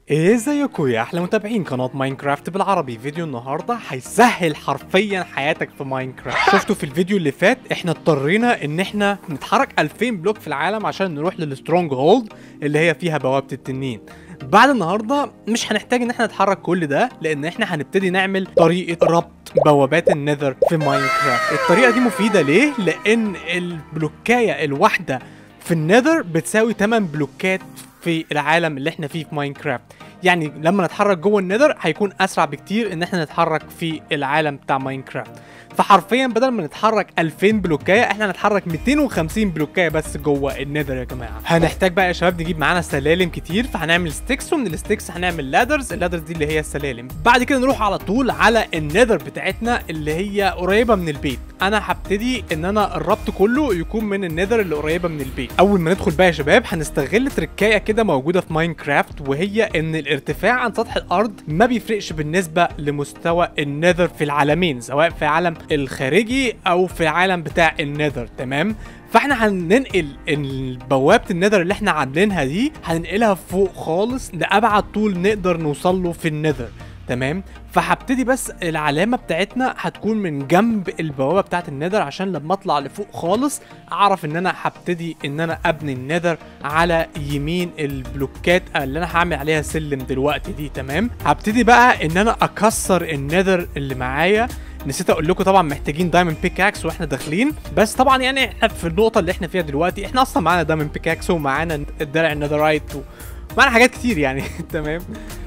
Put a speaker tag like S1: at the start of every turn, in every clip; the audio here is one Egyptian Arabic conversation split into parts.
S1: ازيكم يا احلى متابعين قناه ماينكرافت بالعربي فيديو النهارده هيسهل حرفيا حياتك في ماينكرافت شفتوا في الفيديو اللي فات احنا اضطرينا ان احنا نتحرك 2000 بلوك في العالم عشان نروح للسترونج هولد اللي هي فيها بوابه التنين بعد النهارده مش هنحتاج ان احنا نتحرك كل ده لان احنا هنبتدي نعمل طريقه ربط بوابات النذر في ماينكرافت الطريقه دي مفيده ليه لان البلوكايه الواحده في النذر بتساوي 8 بلوكات في العالم اللي احنا فيه في ماينكرافت يعني لما نتحرك جوه النذر هيكون اسرع بكتير ان احنا نتحرك في العالم بتاع ماينكرافت فحرفيا بدل ما نتحرك 2000 بلوكايه احنا هنتحرك 250 بلوكايه بس جوه النذر يا جماعه هنحتاج بقى يا شباب نجيب معانا سلالم كتير فهنعمل ستيكس ومن الستيكس هنعمل لادرز اللادرز دي اللي هي السلالم بعد كده نروح على طول على النذر بتاعتنا اللي هي قريبه من البيت انا هبتدي ان انا الربط كله يكون من النذر اللي قريبه من البيت اول ما ندخل بقى يا شباب هنستغل تركايه كده موجوده في ماينكرافت وهي ان الارتفاع عن سطح الارض ما بيفرقش بالنسبه لمستوى النذر في العالمين سواء في عالم الخارجي او في عالم بتاع النذر تمام فاحنا هننقل بوابه النذر اللي احنا عاملينها دي هننقلها فوق خالص لابعد طول نقدر نوصل له في النذر تمام فهبتدي بس العلامه بتاعتنا هتكون من جنب البوابه بتاعت النذر عشان لما اطلع لفوق خالص اعرف ان انا هبتدي ان انا ابني النذر على يمين البلوكات اللي انا هعمل عليها سلم دلوقتي دي تمام هبتدي بقى ان انا اكسر النذر اللي معايا نسيت اقول لكم طبعا محتاجين دايموند بيكاكس واحنا داخلين بس طبعا يعني احنا في النقطه اللي احنا فيها دلوقتي احنا اصلا معانا دايموند بيكاكس ومعانا الدرع النذرايت ومعانا حاجات كتير يعني تمام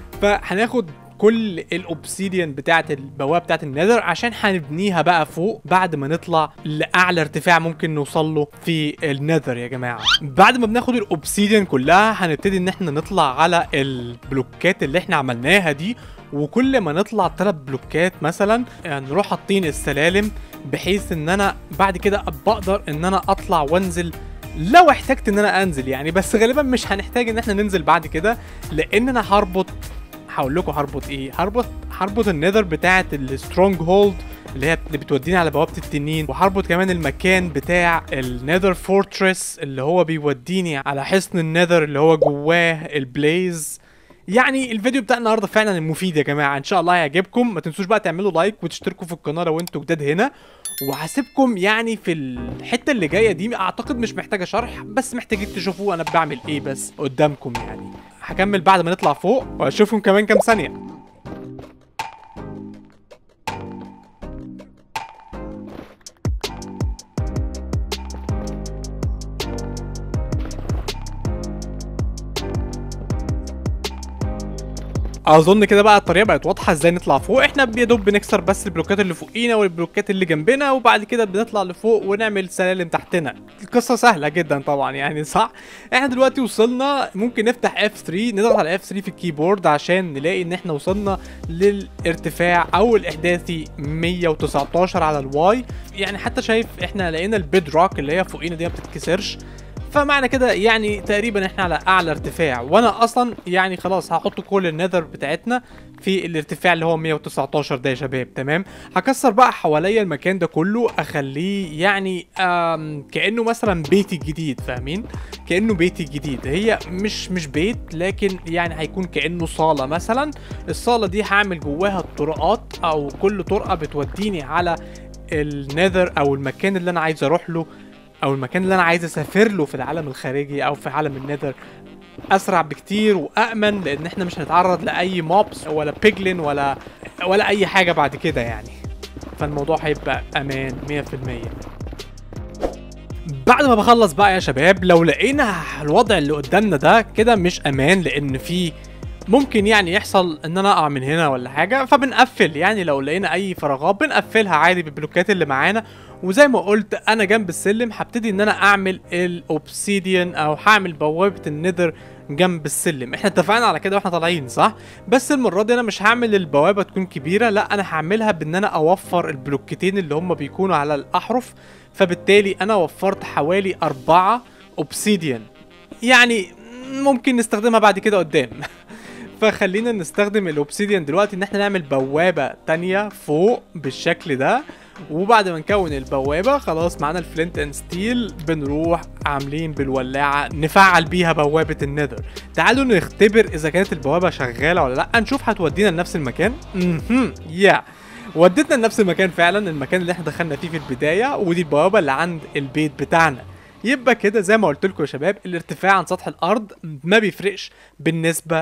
S1: فهناخد كل الاوبسيديان بتاعت البوابه بتاعت النذر عشان هنبنيها بقى فوق بعد ما نطلع لاعلى ارتفاع ممكن نوصل له في النذر يا جماعه بعد ما بناخد الاوبسيديان كلها هنبتدي ان احنا نطلع على البلوكات اللي احنا عملناها دي وكل ما نطلع ثلاث بلوكات مثلا نروح حاطين السلالم بحيث ان انا بعد كده بقدر ان انا اطلع وانزل لو احتجت ان انا انزل يعني بس غالبا مش هنحتاج ان احنا ننزل بعد كده لان انا هربط هقول لكم هربط ايه هربط هربط النذر بتاعه السترونج هولد اللي هي اللي بتوديني على بوابه التنين وهربط كمان المكان بتاع النذر فورتريس اللي هو بيوديني على حصن النذر اللي هو جواه البليز يعني الفيديو بتاع النهارده فعلا مفيد يا جماعه ان شاء الله هيعجبكم ما تنسوش بقى تعملوا لايك وتشتركوا في القناه لو انتوا جداد هنا وهسيبكم يعني في الحته اللي جايه دي اعتقد مش محتاجه شرح بس محتاجين تشوفوا انا بعمل ايه بس قدامكم يعني هكمل بعد ما نطلع فوق واشوفكم كمان كام ثانيه اظن كده بقى الطريقه بقت واضحه ازاي نطلع فوق احنا يا دوب بنكسر بس البلوكات اللي فوقينا والبلوكات اللي جنبنا وبعد كده بنطلع لفوق ونعمل سلالم تحتنا القصه سهله جدا طبعا يعني صح احنا دلوقتي وصلنا ممكن نفتح F3 نضغط على F3 في الكيبورد عشان نلاقي ان احنا وصلنا للارتفاع او الاحداثي 119 على الواي يعني حتى شايف احنا لقينا البيد روك اللي هي فوقينا دي ما بتتكسرش فمعنى كده يعني تقريبا احنا على اعلى ارتفاع وانا اصلا يعني خلاص هحط كل النذر بتاعتنا في الارتفاع اللي هو 119 ده يا شباب تمام هكسر بقى حواليا المكان ده كله اخليه يعني كانه مثلا بيتي الجديد فاهمين كانه بيتي الجديد هي مش مش بيت لكن يعني هيكون كانه صاله مثلا الصاله دي هعمل جواها الطرقات او كل طرقه بتوديني على النذر او المكان اللي انا عايز اروح له او المكان اللي انا عايز اسافر له في العالم الخارجي او في عالم النذر اسرع بكتير وامن لان احنا مش هنتعرض لاي موبس ولا بيجلين ولا ولا اي حاجه بعد كده يعني فالموضوع هيبقى امان 100% بعد ما بخلص بقى يا شباب لو لقينا الوضع اللي قدامنا ده كده مش امان لان في ممكن يعني يحصل ان انا اقع من هنا ولا حاجه فبنقفل يعني لو لقينا اي فراغات بنقفلها عادي بالبلوكات اللي معانا وزي ما قلت انا جنب السلم هبتدي ان انا اعمل الاوبسيديان او هعمل بوابه النذر جنب السلم احنا اتفقنا على كده واحنا طالعين صح بس المره دي انا مش هعمل البوابه تكون كبيره لا انا هعملها بان انا اوفر البلوكتين اللي هم بيكونوا على الاحرف فبالتالي انا وفرت حوالي أربعة اوبسيديان يعني ممكن نستخدمها بعد كده قدام فخلينا نستخدم الاوبسيديان دلوقتي ان احنا نعمل بوابه تانية فوق بالشكل ده وبعد ما نكون البوابه خلاص معانا الفلنت اند ستيل بنروح عاملين بالولاعه نفعل بيها بوابه النذر تعالوا نختبر اذا كانت البوابه شغاله ولا لا نشوف هتودينا لنفس المكان اها يا ودتنا لنفس المكان فعلا المكان اللي احنا دخلنا فيه في البدايه ودي البوابه اللي عند البيت بتاعنا يبقى كده زي ما قلت لكم يا شباب الارتفاع عن سطح الارض ما بيفرقش بالنسبه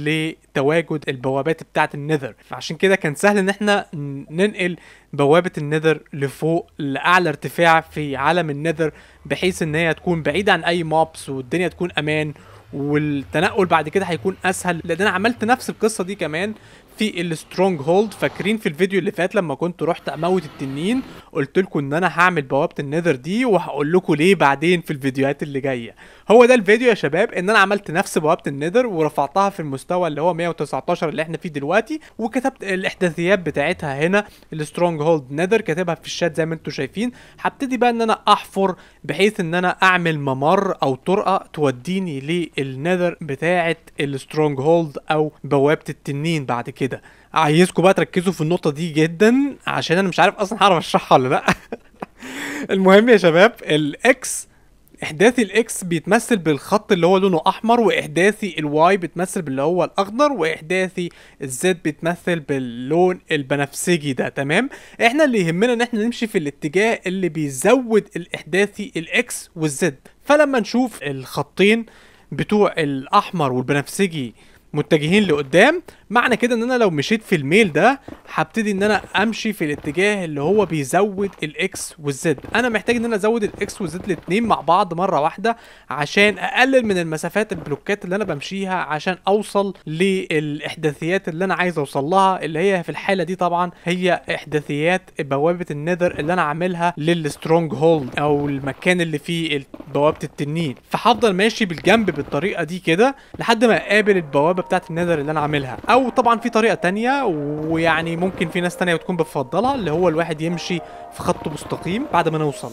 S1: لتواجد البوابات بتاعه النذر فعشان كده كان سهل ان احنا ننقل بوابه النذر لفوق لاعلى ارتفاع في عالم النذر بحيث ان هي تكون بعيده عن اي موبس والدنيا تكون امان والتنقل بعد كده هيكون اسهل لان انا عملت نفس القصه دي كمان في السترونج هولد فاكرين في الفيديو اللي فات لما كنت رحت اموت التنين قلت لكم ان انا هعمل بوابه النذر دي وهقول لكم ليه بعدين في الفيديوهات اللي جايه هو ده الفيديو يا شباب ان انا عملت نفس بوابه النذر ورفعتها في المستوى اللي هو 119 اللي احنا فيه دلوقتي وكتبت الاحداثيات بتاعتها هنا السترونج هولد نذر كاتبها في الشات زي ما انتم شايفين هبتدي بقى ان انا احفر بحيث ان انا اعمل ممر او طرقه توديني للنذر بتاعه السترونج هولد او بوابه التنين بعد كده كده عايزكم بقى تركزوا في النقطة دي جدا عشان انا مش عارف اصلا هعرف اشرحها ولا لا المهم يا شباب الاكس احداثي الاكس بيتمثل بالخط اللي هو لونه احمر واحداثي الواي بيتمثل باللي هو الاخضر واحداثي الزد بيتمثل باللون البنفسجي ده تمام احنا اللي يهمنا ان احنا نمشي في الاتجاه اللي بيزود الاحداثي الاكس والزد فلما نشوف الخطين بتوع الاحمر والبنفسجي متجهين لقدام معنى كده ان انا لو مشيت في الميل ده هبتدي ان انا امشي في الاتجاه اللي هو بيزود الاكس والزد انا محتاج ان انا ازود الاكس والزد الاثنين مع بعض مره واحده عشان اقلل من المسافات البلوكات اللي انا بمشيها عشان اوصل للاحداثيات اللي انا عايز اوصل لها اللي هي في الحاله دي طبعا هي احداثيات بوابه النذر اللي انا عاملها للسترونج هولد او المكان اللي فيه بوابه التنين فهفضل ماشي بالجنب بالطريقه دي كده لحد ما اقابل البوابه بتاعت النذر اللي انا عاملها او طبعا في طريقه تانية ويعني ممكن في ناس تانية بتكون بتفضلها اللي هو الواحد يمشي في خط مستقيم بعد ما نوصل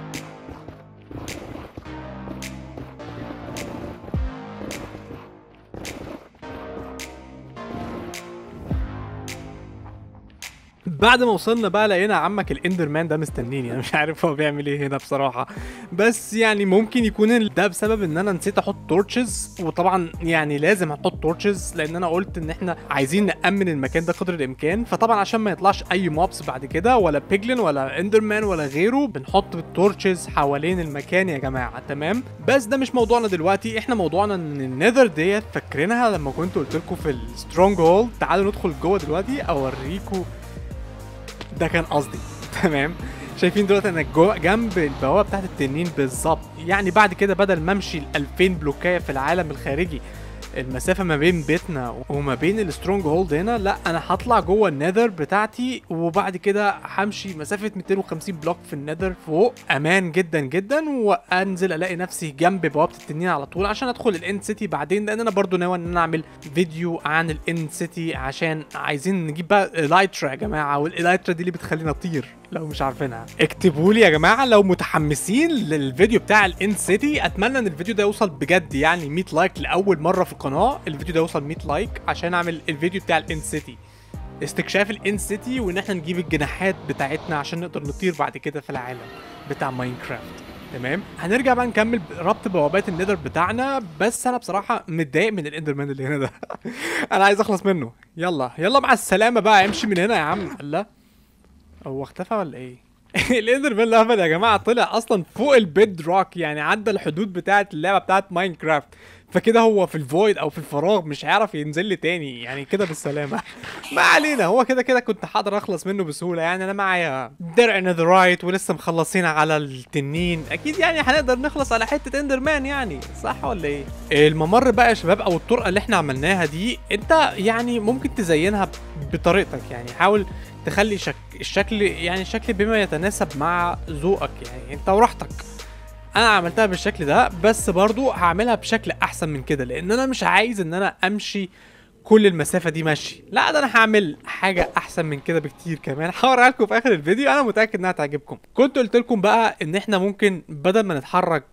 S1: بعد ما وصلنا بقى لقينا عمك الاندرمان ده مستنيني انا مش عارف هو بيعمل ايه هنا بصراحه بس يعني ممكن يكون ده بسبب ان انا نسيت احط تورتشز وطبعا يعني لازم احط تورتشز لان انا قلت ان احنا عايزين نامن المكان ده قدر الامكان فطبعا عشان ما يطلعش اي موبس بعد كده ولا بيجلين ولا اندرمان ولا غيره بنحط التورتشز حوالين المكان يا جماعه تمام بس ده مش موضوعنا دلوقتي احنا موضوعنا ان النذر ديت فاكرينها لما كنت قلت لكم في السترونج هولد تعالوا ندخل جوه دلوقتي اوريكم ده كان قصدي تمام شايفين دلوقتي انا جوه جنب البوابه بتاعت التنين بالظبط يعني بعد كده بدل ما امشي ال 2000 بلوكايه في العالم الخارجي المسافه ما بين بيتنا وما بين السترونج هولد هنا لا انا هطلع جوه النذر بتاعتي وبعد كده همشي مسافه 250 بلوك في النذر فوق امان جدا جدا وانزل الاقي نفسي جنب بوابه التنين على طول عشان ادخل الان سيتي بعدين لان انا برضو ناوي ان انا اعمل فيديو عن الان سيتي عشان عايزين نجيب بقى الايترا يا جماعه والايترا دي اللي بتخليني اطير لو مش عارفينها اكتبوا لي يا جماعه لو متحمسين للفيديو بتاع الان سيتي اتمنى ان الفيديو ده يوصل بجد يعني 100 لايك لاول مره في القناه الفيديو ده يوصل 100 لايك عشان اعمل الفيديو بتاع الان سيتي استكشاف الان سيتي وان احنا نجيب الجناحات بتاعتنا عشان نقدر نطير بعد كده في العالم بتاع ماينكرافت تمام هنرجع بقى نكمل ربط بوابات النذر بتاعنا بس انا بصراحه متضايق من الاندرمان اللي هنا ده انا عايز اخلص منه يلا يلا مع السلامه بقى امشي من هنا يا عم الله هو اختفى ولا ايه الاندرمان الابد يا جماعه طلع اصلا فوق البيد روك يعني عدى الحدود بتاعه اللعبه بتاعه ماينكرافت فكده هو في الفويد او في الفراغ مش هيعرف ينزل لي تاني يعني كده بالسلامه ما علينا هو كده كده كنت هقدر اخلص منه بسهوله يعني انا معايا درع نذرايت ولسه مخلصين على التنين اكيد يعني هنقدر نخلص على حته اندرمان يعني صح ولا ايه الممر بقى يا شباب او الطرقه اللي احنا عملناها دي انت يعني ممكن تزينها بطريقتك يعني حاول تخلي شك... الشكل يعني الشكل بما يتناسب مع ذوقك يعني انت وراحتك انا عملتها بالشكل ده بس برضو هعملها بشكل احسن من كده لان انا مش عايز ان انا امشي كل المسافة دي مشي لا ده انا هعمل حاجة احسن من كده بكتير كمان هوريها لكم في اخر الفيديو انا متأكد انها تعجبكم كنت قلت لكم بقى ان احنا ممكن بدل ما نتحرك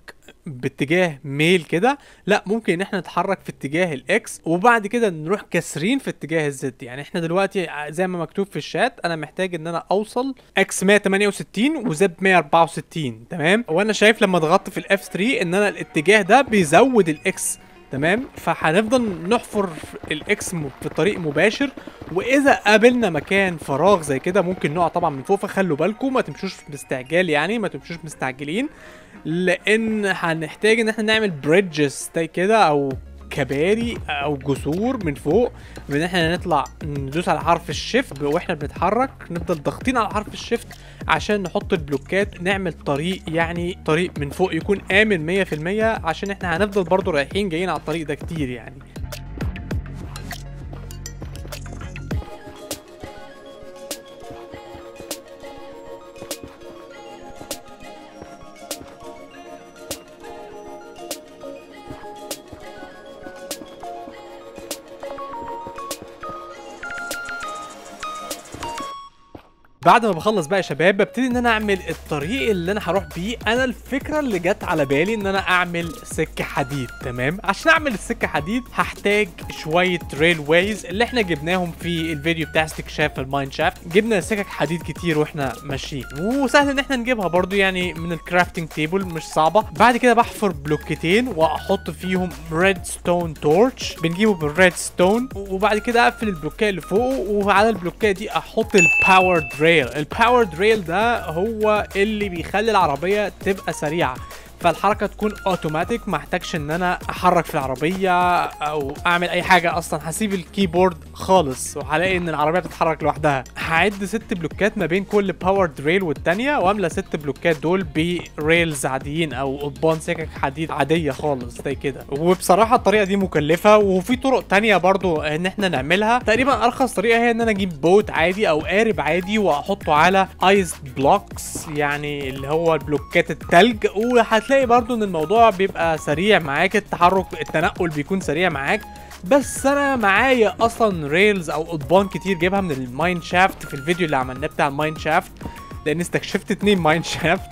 S1: باتجاه ميل كده لا ممكن ان احنا نتحرك في اتجاه الاكس وبعد كده نروح كاسرين في اتجاه الزد يعني احنا دلوقتي زي ما مكتوب في الشات انا محتاج ان انا اوصل اكس 168 وزد 164 تمام وانا شايف لما ضغطت في الاف 3 ان انا الاتجاه ده بيزود الاكس تمام فهنفضل نحفر الاكس م- في طريق مباشر واذا قابلنا مكان فراغ زي كده ممكن نقع طبعا من فوق فخلوا بالكم ما تمشوش باستعجال يعني ما تمشوش مستعجلين لان هنحتاج ان احنا نعمل بريدجز كده او كباري او جسور من فوق بان احنا نطلع ندوس على حرف الشيفت واحنا بنتحرك نفضل ضاغطين على حرف الشيفت عشان نحط البلوكات نعمل طريق يعني طريق من فوق يكون امن 100% عشان احنا هنفضل برضو رايحين جايين على الطريق ده كتير يعني بعد ما بخلص بقى يا شباب ببتدي ان انا اعمل الطريق اللي انا هروح بيه انا الفكره اللي جت على بالي ان انا اعمل سكه حديد تمام عشان اعمل السكه حديد هحتاج شويه ريل ويز اللي احنا جبناهم في الفيديو بتاع استكشاف الماين شافت جبنا سكك حديد كتير واحنا ماشيين وسهل ان احنا نجيبها برضو يعني من الكرافتنج تيبل مش صعبه بعد كده بحفر بلوكتين واحط فيهم ريد ستون تورش بنجيبه بالريد ستون وبعد كده اقفل البلوكيه اللي فوقه وعلى البلوكيه دي احط الباور دريل الباور دريل ده هو اللي بيخلي العربيه تبقى سريعه فالحركه تكون اوتوماتيك ما احتاجش ان انا احرك في العربيه او اعمل اي حاجه اصلا هسيب الكيبورد خالص وهلاقي ان العربيه بتتحرك لوحدها هعد ست بلوكات ما بين كل باور دريل والتانية واملى ست بلوكات دول بريلز عاديين او قضبان سكك حديد عاديه خالص زي كده وبصراحه الطريقه دي مكلفه وفي طرق تانية برضو ان احنا نعملها تقريبا ارخص طريقه هي ان انا اجيب بوت عادي او قارب عادي واحطه على ايس بلوكس يعني اللي هو البلوكات التلج وهتلاقي برضو ان الموضوع بيبقى سريع معاك التحرك التنقل بيكون سريع معاك بس انا معايا اصلا ريلز او قضبان كتير جايبها من الماين شافت في الفيديو اللي عملناه بتاع الماين شافت لان استكشفت اتنين ماين شافت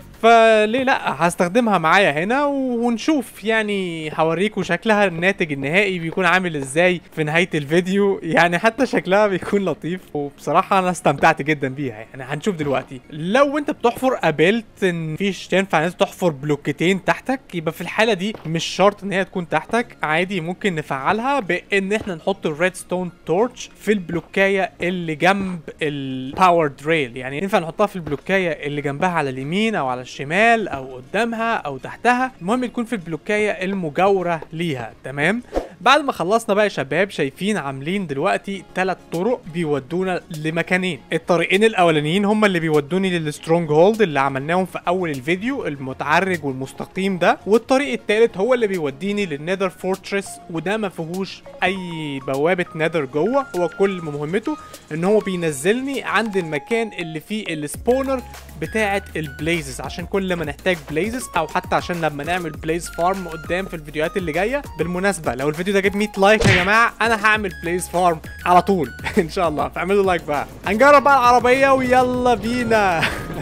S1: فليه لا هستخدمها معايا هنا ونشوف يعني هوريكم شكلها الناتج النهائي بيكون عامل ازاي في نهاية الفيديو يعني حتى شكلها بيكون لطيف وبصراحة انا استمتعت جدا بيها يعني هنشوف دلوقتي لو انت بتحفر قابلت ان فيش تنفع ان انت تحفر بلوكتين تحتك يبقى في الحالة دي مش شرط ان هي تكون تحتك عادي ممكن نفعلها بان احنا نحط الريد ستون تورش في البلوكاية اللي جنب الباور دريل يعني ينفع نحطها في البلوكاية اللي جنبها على اليمين او على الشمال او قدامها او تحتها المهم تكون في البلوكايه المجاوره ليها تمام بعد ما خلصنا بقى يا شباب شايفين عاملين دلوقتي ثلاث طرق بيودونا لمكانين الطريقين الاولانيين هم اللي بيودوني للسترونج هولد اللي عملناهم في اول الفيديو المتعرج والمستقيم ده والطريق الثالث هو اللي بيوديني للنذر فورتريس وده ما فيهوش اي بوابه نذر جوه هو كل مهمته ان هو بينزلني عند المكان اللي فيه السبونر بتاعه البليزز عشان كل ما نحتاج بليزز او حتى عشان لما نعمل بليز فارم قدام في الفيديوهات اللي جايه بالمناسبه لو الفيديو ده جاب 100 لايك يا جماعه انا هعمل بليز فارم على طول ان شاء الله فاعملوا لايك بقى هنجرب بقى العربيه ويلا بينا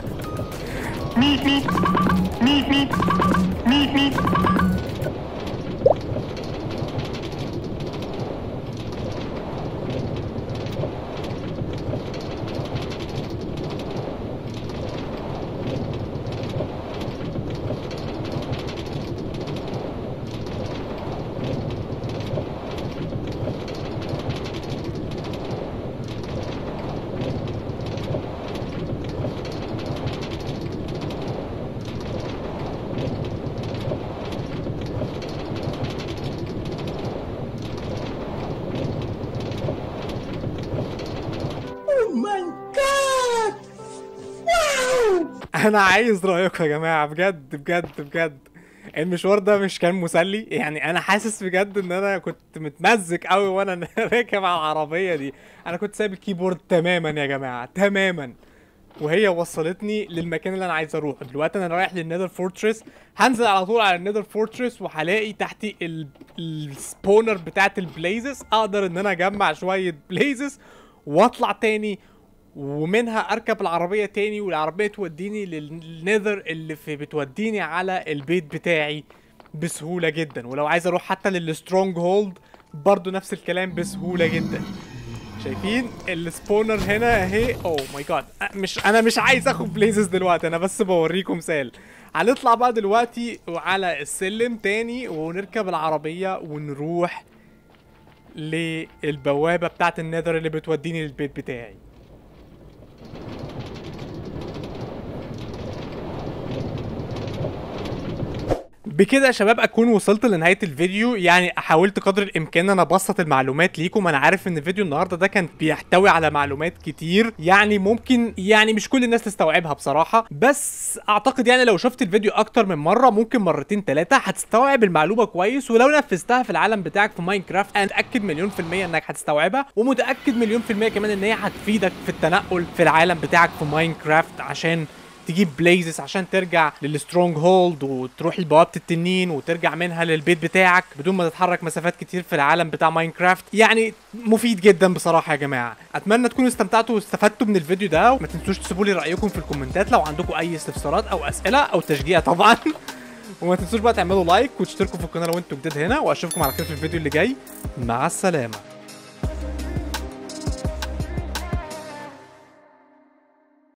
S1: انا عايز رايكم يا جماعه بجد بجد بجد المشوار ده مش كان مسلي يعني انا حاسس بجد ان انا كنت متمزج قوي وانا راكب على العربيه دي انا كنت سايب الكيبورد تماما يا جماعه تماما وهي وصلتني للمكان اللي انا عايز اروحه دلوقتي انا رايح للنذر فورتريس هنزل على طول على النذر فورتريس وهلاقي تحتي ال- السبونر بتاعت البليزز اقدر ان انا اجمع شويه بليزز واطلع تاني ومنها اركب العربيه تاني والعربيه توديني للنذر اللي في بتوديني على البيت بتاعي بسهوله جدا ولو عايز اروح حتى للسترونج هولد برضو نفس الكلام بسهوله جدا شايفين السبونر هنا اهي اوه ماي جاد مش انا مش عايز اخد بليزز دلوقتي انا بس بوريكم مثال هنطلع بقى دلوقتي على السلم تاني ونركب العربيه ونروح للبوابه بتاعت النذر اللي بتوديني للبيت بتاعي بكده يا شباب اكون وصلت لنهايه الفيديو يعني حاولت قدر الامكان انا ابسط المعلومات ليكم انا عارف ان الفيديو النهارده ده كان بيحتوي على معلومات كتير يعني ممكن يعني مش كل الناس تستوعبها بصراحه بس اعتقد يعني لو شفت الفيديو اكتر من مره ممكن مرتين ثلاثه هتستوعب المعلومه كويس ولو نفذتها في العالم بتاعك في ماينكرافت انا متاكد مليون في الميه انك هتستوعبها ومتاكد مليون في الميه كمان ان هي هتفيدك في التنقل في العالم بتاعك في ماينكرافت عشان تجيب بليزز عشان ترجع للسترونج هولد وتروح لبوابه التنين وترجع منها للبيت بتاعك بدون ما تتحرك مسافات كتير في العالم بتاع ماينكرافت يعني مفيد جدا بصراحه يا جماعه اتمنى تكونوا استمتعتوا واستفدتوا من الفيديو ده وما تنسوش تسيبوا لي رايكم في الكومنتات لو عندكم اي استفسارات او اسئله او تشجيع طبعا وما تنسوش بقى تعملوا لايك وتشتركوا في القناه لو انتوا جديد هنا واشوفكم على خير في الفيديو اللي جاي مع السلامه